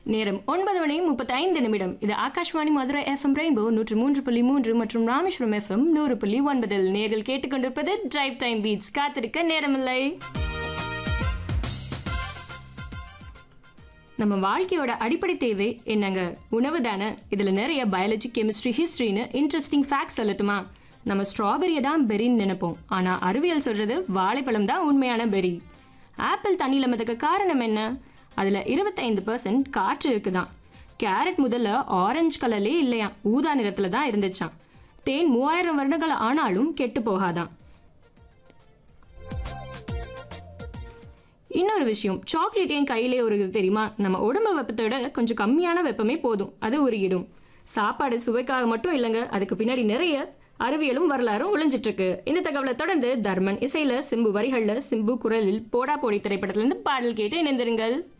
நேரம் ஒன்பது மணி முப்பத்தைந்து நிமிடம் இது ஆகாஷ்வாணி மதுரை எஃப்எம் ரெயின்போ நூற்று மூன்று புள்ளி மூன்று மற்றும் ராமேஸ்வரம் எஃப்எம் நூறு புள்ளி ஒன்பதில் நேரில் கேட்டுக்கொண்டிருப்பது டிரைவ் டைம் பீட்ஸ் காத்திருக்க நேரமில்லை நம்ம வாழ்க்கையோட அடிப்படை தேவை என்னங்க உணவு தானே இதுல நிறைய பயாலஜி கெமிஸ்ட்ரி ஹிஸ்டரின்னு இன்ட்ரெஸ்டிங் ஃபேக்ட்ஸ் சொல்லட்டுமா நம்ம ஸ்ட்ராபெரியை தான் பெரின்னு நினைப்போம் ஆனா அறிவியல் சொல்றது வாழைப்பழம் தான் உண்மையான பெரி ஆப்பிள் தண்ணியில் மிதக்க காரணம் என்ன அதுல இருபத்தைந்து பர்சன்ட் காற்று இருக்குதான் கேரட் முதல்ல ஆரஞ்சு கலர்லேயே இல்லையா ஊதா நிறத்துல தான் இருந்துச்சாம் தேன் மூவாயிரம் வருடங்கள் ஆனாலும் கெட்டு போகாதான் இன்னொரு விஷயம் சாக்லேட் ஏன் கையிலே உருகுது தெரியுமா நம்ம உடம்பு வெப்பத்தோட கொஞ்சம் கம்மியான வெப்பமே போதும் அது உருகிடும் சாப்பாடு சுவைக்காக மட்டும் இல்லைங்க அதுக்கு பின்னாடி நிறைய அறிவியலும் வரலாறும் ஒளிஞ்சிட்டு இருக்கு இந்த தகவலை தொடர்ந்து தர்மன் இசையில சிம்பு வரிகள்ல சிம்பு குரலில் போடா போடி திரைப்படத்திலிருந்து பாடல் கேட்டு இணைந்திருங்கள்